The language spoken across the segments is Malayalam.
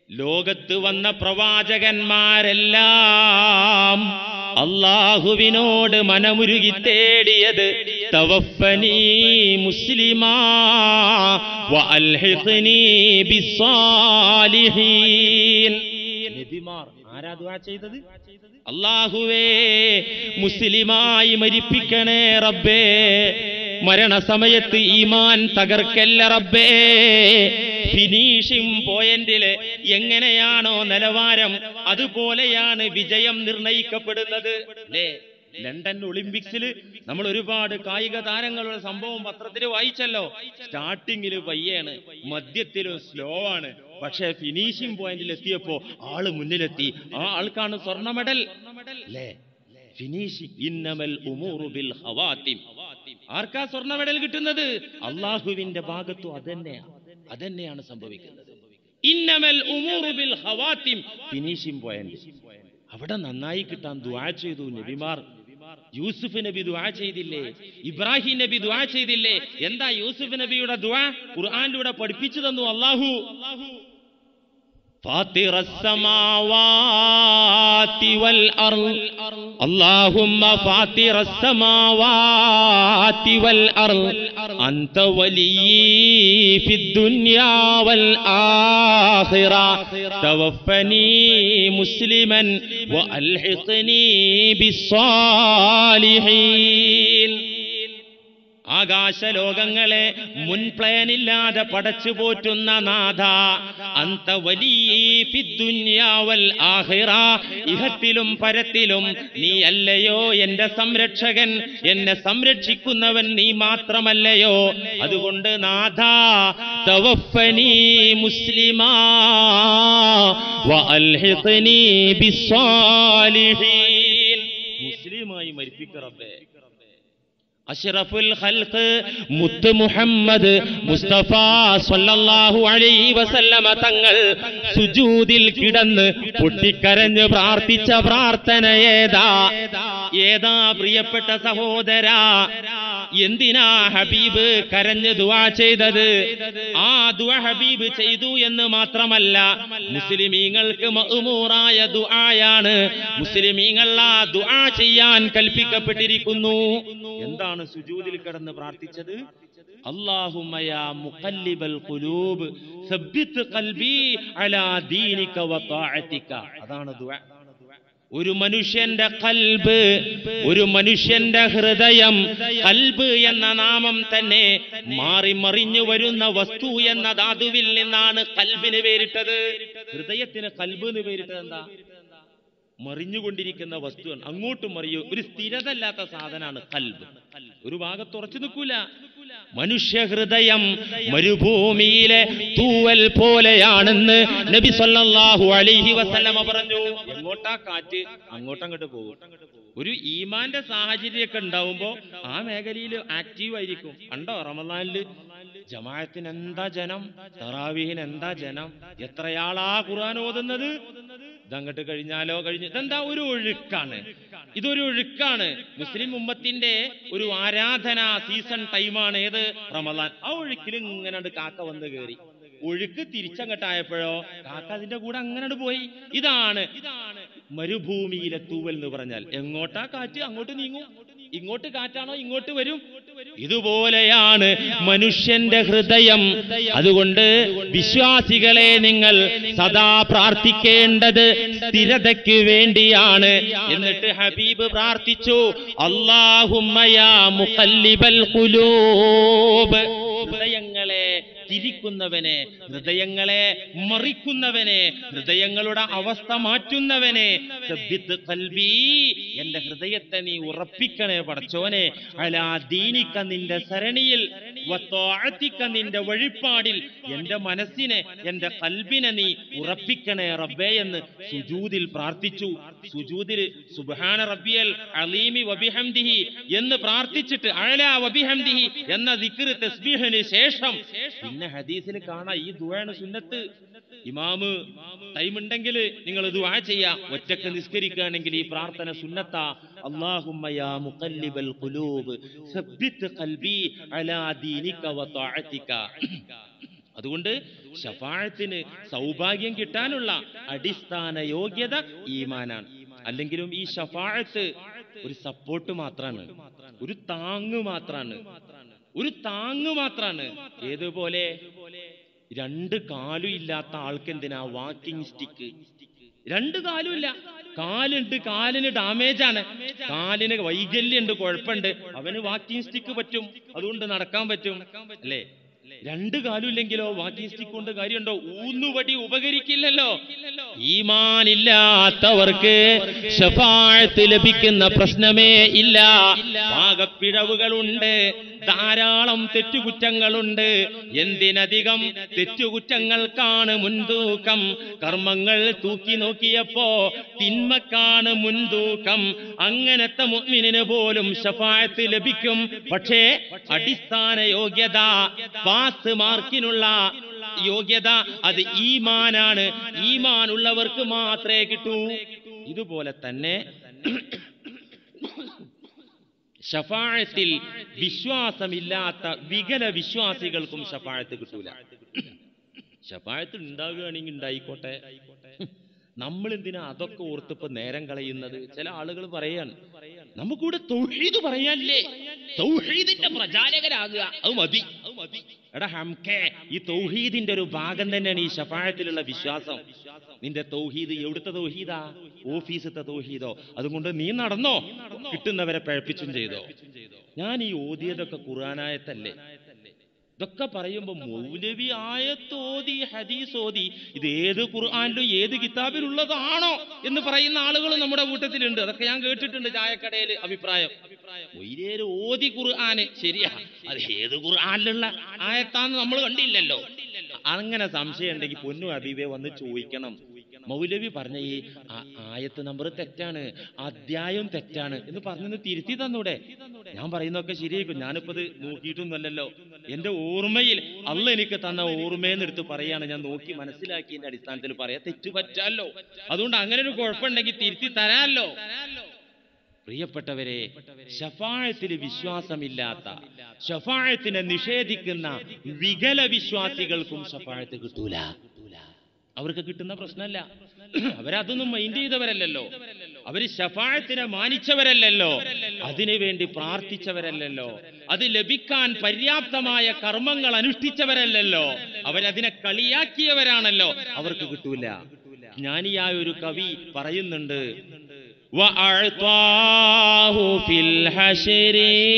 ലോകത്ത് വന്ന പ്രവാചകന്മാരെല്ലാം അള്ളാഹുവിനോട് മനമുരുകി തേടിയത് തവഫനി മുസ്ലിമാ വഅൽഹിഖ്നി ബിസ്സാലിഹീൻ നബിമാർ ആരാ ദുആ ചെയ്തത് അള്ളാഹുവേ മുസ്ലിമായി മരിപ്പിക്കണേ റബ്ബേ മരണസമയത്ത് ഈമാൻ തകർക്കല്ല റബ്ബേ ഫിനിഷിംഗ് പോയിന്റില് എങ്ങനെയാണോ നിലവാരം അതുപോലെയാണ് വിജയം നിർണയിക്കപ്പെടുന്നത് അല്ലേ ലണ്ടൻ ഒളിമ്പിക്സിൽ നമ്മൾ ഒരുപാട് കായിക താരങ്ങളുടെ സംഭവം പത്രത്തിൽ വായിച്ചല്ലോ സ്റ്റാർട്ടിങ്ങിൽ പയ്യാണ് മധ്യത്തിലും സ്ലോ ആണ് പക്ഷേ ഫിനിഷിംഗ് പോയിന്റിൽ എത്തിയപ്പോ ആള് മുന്നിലെത്തി ആ ആൾക്കാണ് സ്വർണ്ണ മെഡൽ അല്ലേ ഫിനിഷിംഗ് ഇന്നമൽ ഉമൂറു ബിൽ ഹവാത്തിം ആർക്കാ സ്വർണ്ണ മെഡൽ കിട്ടുന്നത് അള്ളാഹുവിന്റെ ഭാഗത്തും അതന്നെയാണ് അതന്നെയാണ് സംഭവിക്കുന്നത് ഇന്നമൽ ഉമൂറു ബിൽ ഹവാത്തിം ഫിനിഷിംഗ് പോയിന്റ് അവിടെ നന്നായി കിട്ടാൻ ദുആ ചെയ്തു നബിമാർ യൂസുഫ് നബി ദുആ ചെയ്തില്ലേ ഇബ്രാഹിം നബി ദുആ ചെയ്തില്ലേ എന്താ യൂസുഫ് നബിയുടെ ദുആ ഖുർആനിലൂടെ പഠിപ്പിച്ചു തന്നു അല്ലാഹു فاطر السماوات والأرض اللهم فاطر السماوات والأرض أنت ولي في الدنيا والآخرة توفني مسلما وألحقني بالصالحين ആകാശലോകങ്ങളെ മുൻ പ്ലാനില്ലാതെ പടച്ചു പോറ്റുന്ന നാഥ അന്ത വലിയവൽ ആഹിറ ഇഹത്തിലും പരത്തിലും നീ അല്ലയോ എന്റെ സംരക്ഷകൻ എന്നെ സംരക്ഷിക്കുന്നവൻ നീ മാത്രമല്ലയോ അതുകൊണ്ട് നാഥ തവഫനി മുസ്ലിമാ വഅൽഹിഖ്നി ബിസ്സാലിഹീൻ മുസ്ലിമായി മരിപ്പിക്കറബേ അഷ്റഫുൽ ഖൽഖ് മുത്ത് മുഹമ്മദ് മുസ്തഫ സല്ലല്ലാഹു അലൈഹി വസല്ലമ തങ്ങൾ സുജൂദിൽ കിടന്ന് പൊട്ടിക്കരഞ്ഞ് പ്രാർത്ഥിച്ച പ്രാർത്ഥന ഏതാ ഏതാ പ്രിയപ്പെട്ട സഹോദരാ എന്തിനാ ഹബീബ് കരഞ്ഞ് ദുആ ചെയ്തത് ആ ദുആ ഹബീബ് ചെയ്തു എന്ന് മാത്രമല്ല മുസ്ലിമീങ്ങൾക്ക് മഅ്മൂറായ ദുആയാണ് മുസ്ലിമീങ്ങൾ ആ ദുആ ചെയ്യാൻ കൽപ്പിക്കപ്പെട്ടിരിക്കുന്നു എന്താണ് സുജൂദിൽ കിടന്ന് പ്രാർത്ഥിച്ചത് اللهم يا مقلب القلوب ثبت قلبي على دينك وطاعتك അതാണ് ദുആ ഒരു മനുഷ്യന്റെ കൽബ് ഒരു മനുഷ്യന്റെ ഹൃദയം കൽബ് എന്ന നാമം തന്നെ മാറി മറിഞ്ഞു വരുന്ന വസ്തു എന്ന ധാതുവിൽ നിന്നാണ് കൽബിന് പേരിട്ടത് ഹൃദയത്തിന് കൽബ് എന്ന് പേരിട്ടത് എന്താ മറിഞ്ഞുകൊണ്ടിരിക്കുന്ന വസ്തുവാണ് അങ്ങോട്ടും മറിയൂ ഒരു സ്ഥിരതല്ലാത്ത സാധനമാണ് കൽബ് ഒരു ഭാഗത്ത് ഉറച്ചു നിൽക്കൂല മനുഷ്യ ഹൃദയം മരുഭൂമിയിലെ തൂവൽ പോലെയാണെന്ന് നബി സല്ലല്ലാഹു അലൈഹി വസല്ലമ പറഞ്ഞു എങ്ങോട്ടാ കാറ്റ് അങ്ങോട്ടങ്ങോട്ട് പോകും ഒരു ഈമാന്റെ സാഹചര്യമൊക്കെ ഉണ്ടാവുമ്പോ ആ മേഖലയിൽ ആക്റ്റീവ് ആയിരിക്കും കണ്ടോ റമദാനില് ജമാഅത്തിന് എന്താ ജനം തറാവീഹിന് എന്താ ജനം എത്രയാളാ ഖുർആൻ ഓതുന്നത് ഇതങ്ങോട്ട് കഴിഞ്ഞാലോ കഴിഞ്ഞ് ഇതെന്താ ഒരു ഒഴുക്കാണ് ഇതൊരു ഒഴുക്കാണ് മുസ്ലിം ഉമ്മത്തിന്റെ ഒരു ആരാധന സീസൺ ടൈമാണ് ഏത് റമദാൻ ആ ഒഴുക്കിൽ ഇങ്ങനെ കാക്ക വന്ന് കയറി ഒഴുക്ക് തിരിച്ചങ്ങട്ടായപ്പോഴോ കാക്ക അതിന്റെ കൂടെ അങ്ങനെ പോയി ഇതാണ് മരുഭൂമിയിലെ തൂവൽ എന്ന് പറഞ്ഞാൽ എങ്ങോട്ടാ കാറ്റ് അങ്ങോട്ട് നീങ്ങും ഇങ്ങോട്ട് കാറ്റാണോ ഇങ്ങോട്ട് വരും ഇതുപോലെയാണ് മനുഷ്യന്റെ ഹൃദയം അതുകൊണ്ട് വിശ്വാസികളെ നിങ്ങൾ സദാ പ്രാർത്ഥിക്കേണ്ടത് സ്ഥിരതയ്ക്ക് വേണ്ടിയാണ് എന്നിട്ട് ഹബീബ് പ്രാർത്ഥിച്ചു അള്ളാഹുമ്മയാ മുഖല്ലിബൽ ഖുലൂബ് ഹൃദയങ്ങളെ തിരിക്കുന്നവനെ ഹൃദയങ്ങളെ മറിക്കുന്നവനെ ഹൃദയങ്ങളുടെ അവസ്ഥ മാറ്റുന്നവനെ സബ്ബിത്ത് ഖൽബി എന്റെ ഹൃദയത്തെ നീ ഉറപ്പിക്കണേ പടച്ചോനെ അലാ ദീനിക്ക നിന്റെ സരണിയിൽ വത്വാഅത്തിക്ക നിന്റെ വഴിപ്പാടിൽ എന്റെ മനസ്സിനെ എന്റെ കൽബിനെ നീ ഉറപ്പിക്കണേ റബ്ബേ എന്ന് സുജൂദിൽ പ്രാർത്ഥിച്ചു സുജൂദിൽ സുബ്ഹാന റബ്ബിയൽ അലീമി വബിഹംദിഹി എന്ന് പ്രാർത്ഥിച്ചിട്ട് അഴലാ വബിഹംദിഹി എന്ന ദിക്ർ തസ്ബീഹിന് ശേഷം പിന്നെ ഹദീസിൽ കാണാം ഈ ദുആണ് സുന്നത്ത് ഇമാമ് ടൈം ഉണ്ടെങ്കിൽ നിങ്ങൾ ദുആ ചെയ്യാ ഒറ്റക്ക് നിസ്കരിക്കുകയാണെങ്കിൽ ഈ പ്രാർത്ഥന സുന്നത്താ اللهم يا مقلب القلوب ثبت قلبي على دينك وطاعتك അതുകൊണ്ട് ഷഫാഴത്തിന് സൗഭാഗ്യം കിട്ടാനുള്ള അടിസ്ഥാന യോഗ്യത ഈമാനാണ് അല്ലെങ്കിലും ഈ ഷഫാഴത്ത് ഒരു സപ്പോർട്ട് മാത്രാണ് ഒരു താങ്ങ് മാത്രാണ് ഒരു താങ്ങ് മാത്രാണ് ഏതുപോലെ രണ്ട് കാലും ഇല്ലാത്ത ആൾക്ക് എന്തിനാ വാക്കിംഗ് സ്റ്റിക്ക് രണ്ട് കാലും ഇല്ല കാലുണ്ട് കാലിന് ഡാമേജ് ആണ് കാലിന് വൈകല്യമുണ്ട് കുഴപ്പമുണ്ട് അവന് വാക്കിംഗ് സ്റ്റിക്ക് പറ്റും അതുകൊണ്ട് നടക്കാൻ പറ്റും അല്ലേ രണ്ട് കാലും ഇല്ലെങ്കിലോ വാക്കിംഗ് സ്റ്റിക്ക് കൊണ്ട് കാര്യമുണ്ടോ ഊന്നുവടി ഉപകരിക്കില്ലല്ലോ ഈമാനില്ലാത്തവർക്ക് ഷഫാഴത്ത് ലഭിക്കുന്ന പ്രശ്നമേ ഇല്ല പാകപ്പിഴവുകളുണ്ട് ധാരാളം തെറ്റുകുറ്റങ്ങളുണ്ട് എന്തിനധികം തെറ്റുകുറ്റങ്ങൾക്കാണ് മുൻതൂക്കം കർമ്മങ്ങൾ തൂക്കി നോക്കിയപ്പോ തിന്മക്കാണ് മുൻതൂക്കം അങ്ങനത്തെ മുഅ്മിനിന് പോലും ഷഫായത്ത് ലഭിക്കും പക്ഷേ അടിസ്ഥാന യോഗ്യത പാസ് മാർക്കിനുള്ള യോഗ്യത അത് ഈമാനാണ് ഈമാൻ ഉള്ളവർക്ക് മാത്രമേ കിട്ടൂ ഇതുപോലെ തന്നെ ഷഫാഴത്തിൽ വിശ്വാസമില്ലാത്ത വികല വിശ്വാസികൾക്കും ഷഫാഴത്ത് കിട്ടൂല ഷഫാഴത്ത് ഉണ്ടാകുകയാണെങ്കിൽ ഉണ്ടായിക്കോട്ടെ നമ്മൾ എന്തിനാ അതൊക്കെ ഓർത്തിപ്പോ നേരം കളയുന്നത് ചില ആളുകൾ പറയാണ് നമുക്കിവിടെ തൗഹീദ് പറയാല്ലേ തൗഹീദിന്റെ പ്രചാരകരാകുക അത് മതി അത് മതി എടാ ഹംകെ ഈ തൗഹീദിന്റെ ഒരു ഭാഗം തന്നെയാണ് ഈ ഷഫാഴത്തിലുള്ള വിശ്വാസം നിന്റെ തൗഹീദ് എവിടുത്തെ തൗഹീദാ ഓഫീസത്തെ തൗഹീദോ അതുകൊണ്ട് നീ നടന്നോ കിട്ടുന്നവരെ പഴപ്പിച്ചും ചെയ്തോ ഞാൻ ഈ ഓതിയതൊക്കെ ഖുർആനായത്തല്ലേ ഇതൊക്കെ പറയുമ്പോ മൗലവി ആയത്തോതി ഹദീസ് ഓതി ഇത് ഏത് ഖുർആാനിലും ഏത് കിതാബിലുള്ളതാണോ എന്ന് പറയുന്ന ആളുകൾ നമ്മുടെ കൂട്ടത്തിലുണ്ട് അതൊക്കെ ഞാൻ കേട്ടിട്ടുണ്ട് ചായക്കടയിൽ അഭിപ്രായം മൊയ്ലേര് ഓതി ഖുർആന് ശരിയാ അത് ഏത് ഖുർആനിലുള്ള ആയത്താന്ന് നമ്മൾ കണ്ടില്ലല്ലോ അങ്ങനെ സംശയം ഉണ്ടെങ്കിൽ പൊന്നു അബീബെ വന്ന് ചോദിക്കണം മൗലവി പറഞ്ഞ ഈ ആ- ആയത്ത് നമ്പർ തെറ്റാണ് അധ്യായം തെറ്റാണ് എന്ന് പറഞ്ഞൊന്ന് തിരുത്തി തന്നൂടെ ഞാൻ പറയുന്നതൊക്കെ ശരിയായിരിക്കും ഞാനിപ്പോ ഇത് നോക്കിയിട്ടൊന്നുമല്ലല്ലോ എന്റെ ഓർമ്മയിൽ അല്ല എനിക്ക് തന്ന ഓർമ്മയെന്ന് എടുത്ത് പറയാണ് ഞാൻ നോക്കി മനസ്സിലാക്കിയതിന്റെ അടിസ്ഥാനത്തിൽ പറയാ തെറ്റ് പറ്റാലോ അതുകൊണ്ട് അങ്ങനെ ഒരു കുഴപ്പമുണ്ടെങ്കിൽ തിരുത്തി തരാമല്ലോ പ്രിയപ്പെട്ടവരെ ഷഫാഴത്തിൽ വിശ്വാസമില്ലാത്ത ഷഫാഴത്തിനെ നിഷേധിക്കുന്ന വികല വിശ്വാസികൾക്കും ഷഫാഴത്ത് കിട്ടൂല അവർക്ക് കിട്ടുന്ന പ്രശ്നമല്ല അവരതൊന്നും മൈൻഡ് ചെയ്തവരല്ലല്ലോ അവര് ഷഫാഴത്തിനെ മാനിച്ചവരല്ലല്ലോ അതിനു വേണ്ടി പ്രാർത്ഥിച്ചവരല്ലല്ലോ അത് ലഭിക്കാൻ പര്യാപ്തമായ കർമ്മങ്ങൾ അനുഷ്ഠിച്ചവരല്ലല്ലോ അവരതിനെ കളിയാക്കിയവരാണല്ലോ അവർക്ക് കിട്ടൂല ജ്ഞാനിയായ ഒരു കവി പറയുന്നുണ്ട് وأعطاه في الحشر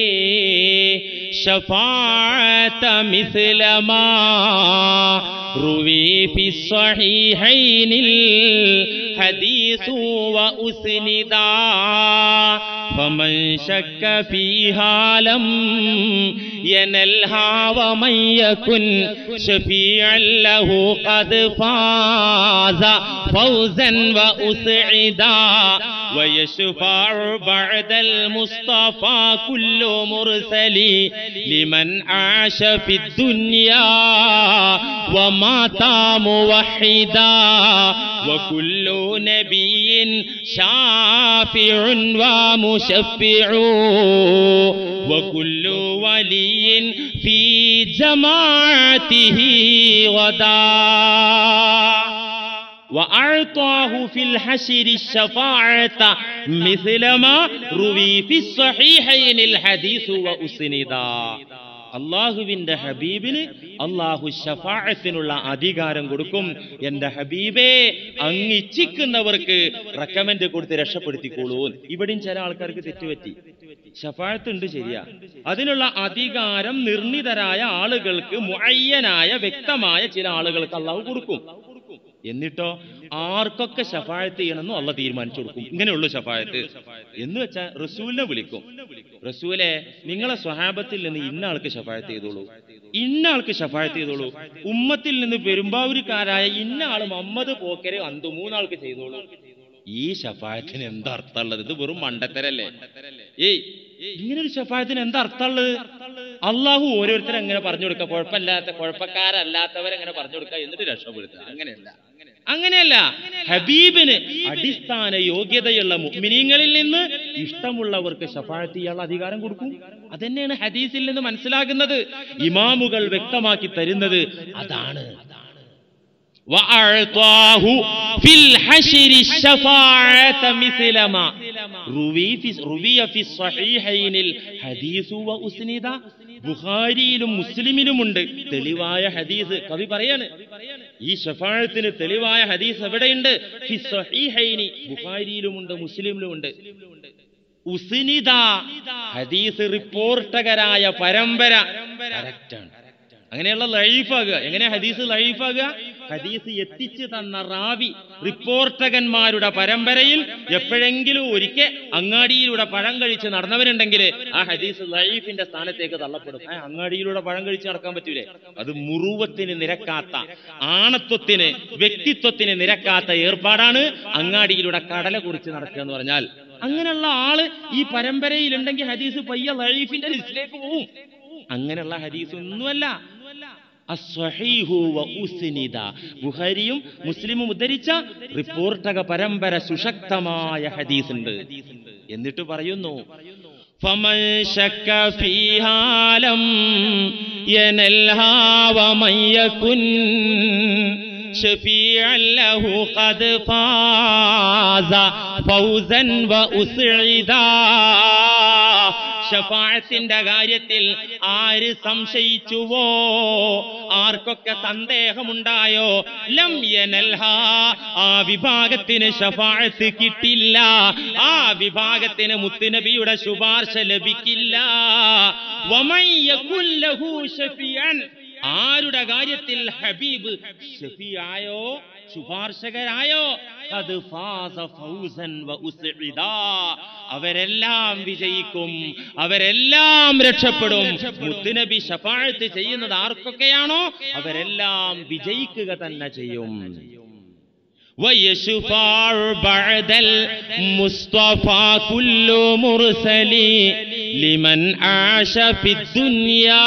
شفاعة مثل ما روي في الصحيحين الحديث وأسندا فمن شك فيها لم ينلها ومن يكن شفيعا له قد فاز فوزا وأسعدا ويشفع بعد المصطفى كل مرسل لمن عاش في الدنيا ومات موحدا وكل نبي شافع ومشفع وكل ولي في جماعته غدا وأعطاه في الحشر الشفاعة مثل ما روي في الصحيحين الحديث وأسندا അള്ളാഹുവിന്റെ ഹബീബിന് അള്ളാഹു ഷഫാഴത്തിനുള്ള അധികാരം കൊടുക്കും എന്റെ ഹബീബേ അങ്ങിച്ഛിക്കുന്നവർക്ക് റെക്കമെൻഡ് കൊടുത്ത് രക്ഷപ്പെടുത്തിക്കോളൂ ഇവിടെയും ചില ആൾക്കാർക്ക് തെറ്റുപറ്റി ഷഫാഴത്ത് ഉണ്ട് ശരിയാ അതിനുള്ള അധികാരം നിർണിതരായ ആളുകൾക്ക് മുഅയ്യനായ വ്യക്തമായ ചില ആളുകൾക്ക് അള്ളാഹു കൊടുക്കും എന്നിട്ടോ ആർക്കൊക്കെ ഷഫായത്ത് ചെയ്യണമെന്നും അള്ള തീരുമാനിച്ചു കൊടുക്കും ഇങ്ങനെയുള്ളൂ ഷഫായത്ത് എന്ന് വെച്ചാൽ റസൂലിനെ വിളിക്കും റസൂലെ നിങ്ങളെ സ്വഹാബത്തിൽ നിന്ന് ഇന്ന ആൾക്ക് ഷഫായത്ത് ചെയ്തോളൂ ഇന്ന ആൾക്ക് ഷഫായത്ത് ചെയ്തോളൂ ഉമ്മത്തിൽ നിന്ന് പെരുമ്പാവൂരിക്കാരായ ഇന്ന ആള് മുഹമ്മദ് പോക്കരെ അന്തു മൂന്നാൾക്ക് ചെയ്തോളൂ ഈ ഷഫായത്തിന് എന്താ അർത്ഥമുള്ളത് ഇത് വെറും മണ്ടത്തരല്ലേ ഏയ് ഇങ്ങനെ ഒരു ഷഫായത്തിന് എന്താ അർത്ഥമുള്ളത് അള്ളാഹു ഓരോരുത്തരും എങ്ങനെ പറഞ്ഞു കൊടുക്കുക കുഴപ്പമില്ലാത്ത കുഴപ്പക്കാരല്ലാത്തവരെങ്ങനെ പറഞ്ഞു കൊടുക്കുക എന്നിട്ട് രക്ഷപ്പെടുത്തുക അങ്ങനെയല്ല അങ്ങനെയല്ല ഹബീബിന് അടിസ്ഥാന യോഗ്യതയുള്ള മുഅ്മിനീങ്ങളിൽ നിന്ന് ഇഷ്ടമുള്ളവർക്ക് ഷഫാഴത്ത് ചെയ്യാനുള്ള അധികാരം കൊടുക്കും അതന്നെയാണ് ഹദീസിൽ നിന്ന് മനസ്സിലാകുന്നത് ഇമാമുകൾ വ്യക്തമാക്കി തരുന്നത് അതാണ് وأعطاه في الحشر الشفاعة مثل ما روي في روي في الصحيحين الحديث وأسند ബുഖാരിയിലും മുസ്ലിമിലുമുണ്ട് തെളിവായ ഹദീസ് കവി പറയാണ് ഈ ഷഫാഴത്തിന് തെളിവായ ഹദീസ് എവിടെയുണ്ട് ഫി സ്വഹീഹൈനി ബുഖാരിയിലുമുണ്ട് മുസ്ലിമിലുമുണ്ട് ഉസ്നിദ ഹദീസ് റിപ്പോർട്ടകരായ പരമ്പര കറക്റ്റാണ് അങ്ങനെയുള്ള ലൈഫാകുക എങ്ങനെ ഹദീസ് ലൈഫാകുക ഹദീസ് എത്തിച്ചു തന്ന റാവി റിപ്പോർട്ടകന്മാരുടെ പരമ്പരയിൽ എപ്പോഴെങ്കിലും ഒരിക്കൽ അങ്ങാടിയിലൂടെ പഴം കഴിച്ച് നടന്നവരുണ്ടെങ്കിൽ ആ ഹദീസ് ലൈഫിന്റെ സ്ഥാനത്തേക്ക് തള്ളപ്പെടും ആ അങ്ങാടിയിലൂടെ പഴം കഴിച്ച് നടക്കാൻ പറ്റൂലേ അത് മുറുവത്തിന് നിരക്കാത്ത ആണത്വത്തിന് വ്യക്തിത്വത്തിന് നിരക്കാത്ത ഏർപ്പാടാണ് അങ്ങാടിയിലൂടെ കടല കുറിച്ച് നടക്കുക എന്ന് പറഞ്ഞാൽ അങ്ങനെയുള്ള ആള് ഈ പരമ്പരയിൽ ഉണ്ടെങ്കിൽ ഹദീസ് പയ്യ ലൈഫിന്റെ ലിസ്റ്റിലേക്ക് പോവും അങ്ങനെയുള്ള ഹദീസ് ഒന്നുമല്ല അസ്വഹീഹു വ ഉസ്നിദ. ബുഖാരിയും മുസ്ലിമും ഉദ്ധരിച്ച റിപ്പോർട്ടക പരമ്പര സുശക്തമായ ഹദീസ് ഉണ്ട് എന്നിട്ട് പറയുന്നു فمن شك فيها لم ينلها ومن يكن شفيعا له قد فاز فوزا وأسعدا ഷഫാഴത്തിന്റെ കാര്യത്തിൽ ആര് സംശയിച്ചുവോ ആർക്കൊക്കെ സന്ദേഹമുണ്ടായോ ലം യനൽഹ ആ വിഭാഗത്തിന് ഷഫാഴത്ത് കിട്ടില്ല ആ വിഭാഗത്തിന് മുത്തുനബിയുടെ ശുപാർശ ലഭിക്കില്ല വമൻ യകുൻ ലഹു ഷഫിയൻ ആരുടെ കാര്യത്തിൽ ഹബീബ് ഷഫിയായോ ശുപാർശകരായോ അത് ഫാസ ഫൗസൻ വ ഉസ്ഇദാ. അവരെല്ലാം വിജയിക്കും അവരെല്ലാം രക്ഷപ്പെടും മുത്തുനബി ഷഫാഴത്ത് ചെയ്യുന്നത് ആർക്കൊക്കെയാണോ അവരെല്ലാം വിജയിക്കുക തന്നെ ചെയ്യും ويشفع بعد المصطفى كل مرسل لمن عاش في الدنيا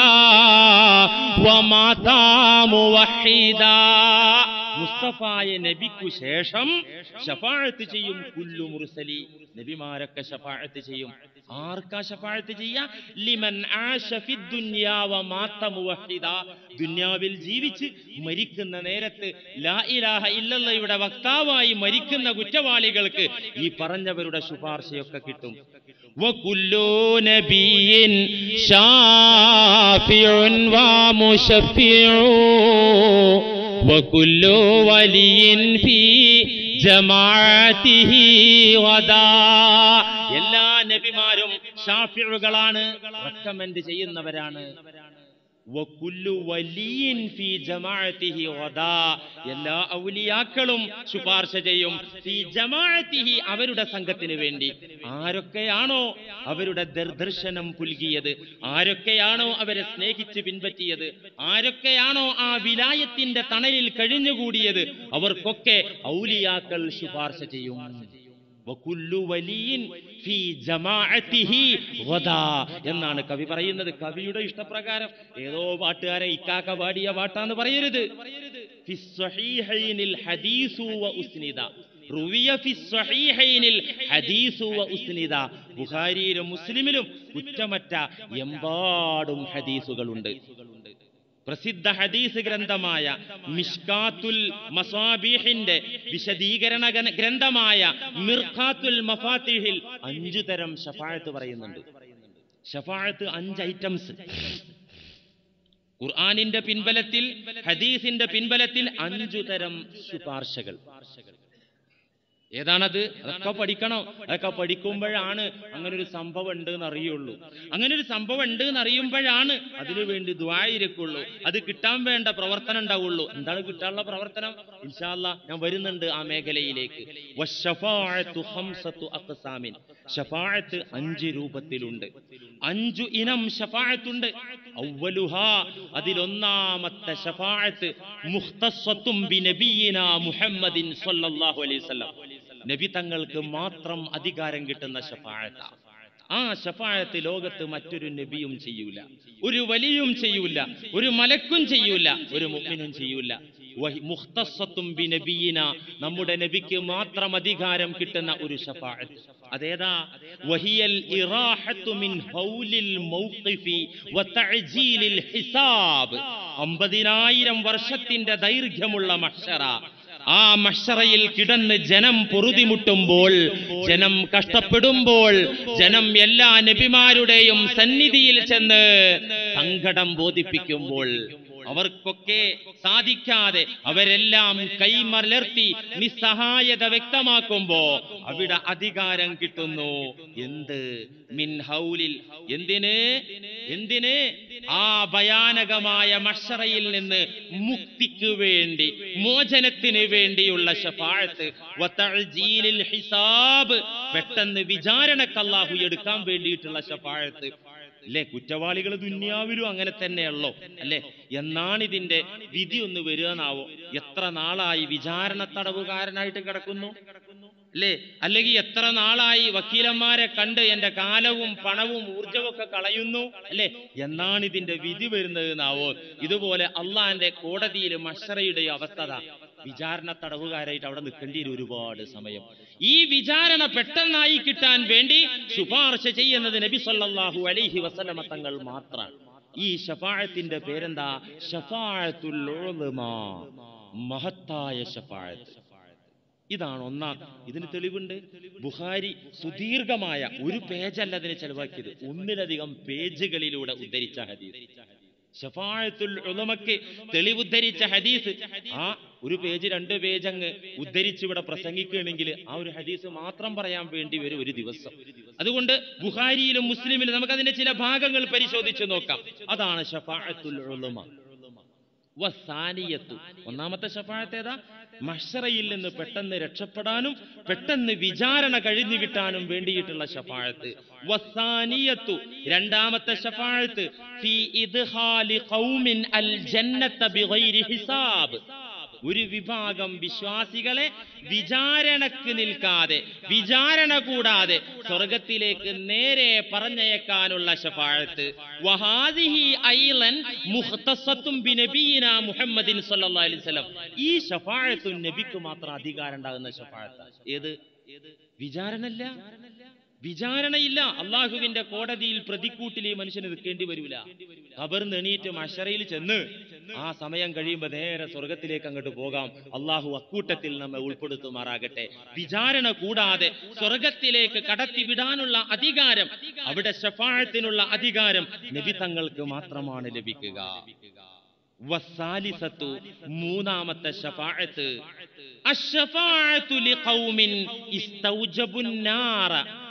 ومات موحدا മുസ്തഫായ നബിക്കു ശേഷം ഷഫാഴത്ത് ചെയ്യും കുല്ലു മുർസലി നബിമാരൊക്കെ ഷഫാഴത്ത് ചെയ്യും ആർക്കാ ഷഫാഴത്ത് ചെയ്യാ ലിമൻ ആശ ഫിദ് ദുനിയാ വ മാത്ത മുവഹിദ ദുനിയാവിൽ ജീവിച്ച് മരിക്കുന്ന നേരത്ത് ലാ ഇലാഹ ഇല്ലല്ലയുടെ വക്താവായി മരിക്കുന്ന കുറ്റവാളികൾക്ക് ഈ പറഞ്ഞവരുടെ ശുപാർശയൊക്കെ കിട്ടും وكل نبي شافع ومشفع وكل ولي في ജമാഅത്തിഹി വദാ എല്ലാ നബിമാരും ഷാഫിഉകളാണ് റെക്കമെൻഡ് ചെയ്യുന്നവരാണ് വകുല്ലു വലിയിൻ ഫീ ജമാഅത്തിഹി വദാ എല്ലാ ഔലിയാക്കളും ശുപാർശ ചെയ്യും ഫീ ജമാഅത്തിഹി അവരുടെ സംഘത്തിന് വേണ്ടി ആരൊക്കെയാണോ അവരുടെ ദർദർശനം പുൽകിയത് ആരൊക്കെയാണോ അവരെ സ്നേഹിച്ച് പിൻപറ്റിയത് ആരൊക്കെയാണോ ആ വിലായത്തിന്റെ തണലിൽ കഴിഞ്ഞുകൂടിയത് അവർക്കൊക്കെ ഔലിയാക്കൾ ശുപാർശ ചെയ്യും വകുല്ലു വലിയിൻ ഫീ ജമാഅത്തിഹി ഗദാ എന്നാണ് കവി പറയുന്നത് കവിയുടെ ഇഷ്ടപ്രകാരം ഏതോ പാട്ടുകാരെ ഇക്കാക്ക പാടിയ പാട്ടാന്ന് പറയരുത് ഫി സ്വഹീഹൈനിൽ ഹദീസു വ ഉസ്നിദ റുവിയ ഫി സ്വഹീഹൈനിൽ ഹദീസു വ ഉസ്നിദ ബുഖാരിയിലും മുസ്ലിമിലും കുറ്റമറ്റ എമ്പാടും ഹദീസുകളുണ്ട് പ്രസിദ്ധ ഹദീസ് ഗ്രന്ഥമായ മിഷ്കാത്തുൽ മസാബീഹിന്റെ വിശദീകരണ ഗന- ഗ്രന്ഥമായ മിർഖാത്തുൽ മഫാത്തിഹിൽ അഞ്ചു തരം ഷഫാഴത്ത് പറയുന്നുണ്ട് ഷഫാഴത്ത് അഞ്ച് ഐറ്റംസ് ഖുർആനിന്റെ പിൻബലത്തിൽ ഹദീസിന്റെ പിൻബലത്തിൽ അഞ്ചു തരം ശുപാർശകൾ ഏതാണത് അതൊക്കെ പഠിക്കണം അതൊക്കെ പഠിക്കുമ്പോഴാണ് അങ്ങനെ ഒരു സംഭവം ഉണ്ട് എന്ന് അറിയുള്ളൂ അങ്ങനെ ഒരു സംഭവം ഉണ്ട് എന്ന് അറിയുമ്പോഴാണ് അതിനു വേണ്ടി ദ്വായിരിക്കുള്ളൂ അത് കിട്ടാൻ വേണ്ട പ്രവർത്തനം ഉണ്ടാവുള്ളൂ എന്താണ് കിട്ടാനുള്ള പ്രവർത്തനം ഇൻഷാല്ല ഞാൻ വരുന്നുണ്ട് ആ മേഖലയിലേക്ക് വശഫാഅത്തു ഖംസത്തു അഖ്സാമിൻ ഷഫാഅത്ത് അഞ്ച് രൂപത്തിലുണ്ട് അഞ്ചു ഇനം ഷഫാഅത്തുണ്ട് അവലുഹാ അതിലൊന്നാമത്തെ ഷഫാഅത്ത് മുഖ്തസ്വത്തും ബിനബിയിന മുഹമ്മദിൻ സ്വല്ലല്ലാഹു അലൈഹി വസല്ലം നബി തങ്ങൾക്ക് മാത്രം അധികാരം കിട്ടുന്ന ഷഫാഅത്ത ആ ഷഫായത്ത് ലോകത്ത് മറ്റൊരു നബിയും ചെയ്യൂല ഒരു വലിയും ചെയ്യൂല ഒരു മലക്കും ചെയ്യൂല ഒരു മുഅ്മിനും ചെയ്യൂല വഹി- മുഖ്തസ്സത്തും ബി നബിയിന നമ്മുടെ നബിക്ക് മാത്രം അധികാരം കിട്ടുന്ന ഒരു ഷഫാഅത്ത് അതേതാ വഹിയൽ ഇറാഹത്തു മിൻ ഹൗലിൽ മൗഖിഫി വതഅജീലിൽ ഹിസാബ് അമ്പതിനായിരം വർഷത്തിന്റെ ദൈർഘ്യമുള്ള മഹ്ശറ ആ മഷറയിൽ കിടന്ന് ജനം പൊറുതിമുട്ടുമ്പോൾ ജനം കഷ്ടപ്പെടുമ്പോൾ ജനം എല്ലാ നബിമാരുടെയും സന്നിധിയിൽ ചെന്ന് സങ്കടം ബോധിപ്പിക്കുമ്പോൾ അവർക്കൊക്കെ സാധിക്കാതെ അവരെല്ലാം കൈമലർത്തി നിസ്സഹായത വ്യക്തമാക്കുമ്പോ അവിടെ അധികാരം കിട്ടുന്നു എന്ത് മിൻ ഹൗലിൽ എന്തിന് എന്തിന് ആ ഭയാനകമായ മഷറയിൽ നിന്ന് മുക്തിക്ക് വേണ്ടി മോചനത്തിന് വേണ്ടിയുള്ള ഷഫാഴത്ത് വതഅജീലിൽ ഹിസാബ് പെട്ടെന്ന് വിചാരണക്ക് അല്ലാഹു എടുക്കാൻ വേണ്ടിയിട്ടുള്ള ഷഫാഴത്ത് അല്ലേ കുറ്റവാളികൾ ദുന്യാവിലും അങ്ങനെ തന്നെയുള്ളോ അല്ലേ എന്നാണ് ഇതിന്റെ വിധി ഒന്ന് വരികയെന്നാവോ എത്ര നാളായി വിചാരണ തടവുകാരനായിട്ട് കിടക്കുന്നു അല്ലേ അല്ലെങ്കിൽ എത്ര നാളായി വക്കീലന്മാരെ കണ്ട് എന്റെ കാലവും പണവും ഊർജവും ഒക്കെ കളയുന്നു അല്ലേ എന്നാണ് ഇതിന്റെ വിധി വരുന്നത് എന്നാവോ ഇതുപോലെ അള്ളാന്റെ കോടതിയിൽ മഷറയുടെ അവസ്ഥ ദാ. വിചാരണ തടവുകാരായിട്ട് അവിടെ നിൽക്കേണ്ടി വരും ഒരുപാട് സമയം ഈ വിചാരണ പെട്ടെന്നായി കിട്ടാൻ വേണ്ടി ശുപാർശ ചെയ്യുന്നത് നബി സല്ലല്ലാഹു അലൈഹി വസല്ലമ തങ്ങൾ മാത്രമാണ് ഈ ഷഫാഴത്തിന്റെ പേരെന്താ ഷഫാഴത്തുൽ ഉളുമാ. മഹത്തായ ഷഫാഴത്ത് ഇതാണ് ഒന്നാം ഇതിന് തെളിവുണ്ട് ബുഹാരി സുദീർഘമായ ഒരു പേജല്ല അതിന് ചെലവാക്കിയത് ഒന്നിലധികം പേജുകളിലൂടെ ഉദ്ധരിച്ച ഹദീസ് ഷഫാഴത്തുൽ ഉലമക്ക് തെളിവുദ്ധരിച്ച ഹദീസ് ആ ഒരു പേജ് രണ്ട് പേജ് അങ്ങ് ഉദ്ധരിച്ച് ഇവിടെ പ്രസംഗിക്കുകയാണെങ്കിൽ ആ ഒരു ഹദീസ് മാത്രം പറയാൻ വേണ്ടി വരും ഒരു ദിവസം അതുകൊണ്ട് ബുഹാരിയിലും മുസ്ലിമിലും നമുക്ക് അതിന്റെ ചില ഭാഗങ്ങൾ പരിശോധിച്ച് നോക്കാം അതാണ് ഷഫാഴത്തുൽ ഉലമ വസാനിയത്തു ഒന്നാമത്തെ ഷഫാഴത്ത് ഏതാ മഷറയിൽ നിന്ന് പെട്ടെന്ന് രക്ഷപ്പെടാനും പെട്ടെന്ന് വിചാരണ കഴിഞ്ഞു കിട്ടാനും വേണ്ടിയിട്ടുള്ള ഷഫാഴത്ത് വസാനിയത്തു രണ്ടാമത്തെ ഷഫാഴത്ത് ഫീ ഇദ്ഹാലി ഖൗമിൻ അൽ ജന്നത ബിഗൈരി ഹിസാബ് ഒരു വിഭാഗം വിശ്വാസികളെ വിചാരണക്ക് നിൽക്കാതെ വിചാരണ കൂടാതെ സ്വർഗത്തിലേക്ക് നേരെ പറഞ്ഞയക്കാനുള്ള ഷഫാഴത്ത് വഹാദിഹി ഐലൻ മുഖ്തസത്തും ബിനബീന മുഹമ്മദിൻ സല്ലല്ലാഹു അലൈഹി വസല്ലം ഈ ഷഫാഴത്തും നബിക്ക് മാത്രം അധികാരം ഉണ്ടാകുന്ന ഷഫാഴത്താണ് ഏത് വിചാരണല്ല വിചാരണയില്ല അള്ളാഹുവിന്റെ കോടതിയിൽ പ്രതിക്കൂട്ടിൽ ഈ മനുഷ്യന് നിൽക്കേണ്ടി വരൂല കബർന്ന് എണീറ്റ് മഷറയിൽ ചെന്ന് ആ സമയം കഴിയുമ്പോൾ നേരെ സ്വർഗത്തിലേക്ക് അങ്ങോട്ട് പോകാം അള്ളാഹു അക്കൂട്ടത്തിൽ നമ്മെ ഉൾപ്പെടുത്തുമാറാകട്ടെ വിചാരണ കൂടാതെ സ്വർഗത്തിലേക്ക് കടത്തിവിടാനുള്ള അധികാരം അവിടെ ഷഫാഴത്തിനുള്ള അധികാരം നബി തങ്ങൾക്ക് മാത്രമാണ് ലഭിക്കുക വസാലിസത്തു മൂന്നാമത്തെ ഷഫാഅത്ത് അശ്ശഫാഅത്തു ലിഖൗമിൻ ഇസ്തൗജബുൻ നാറ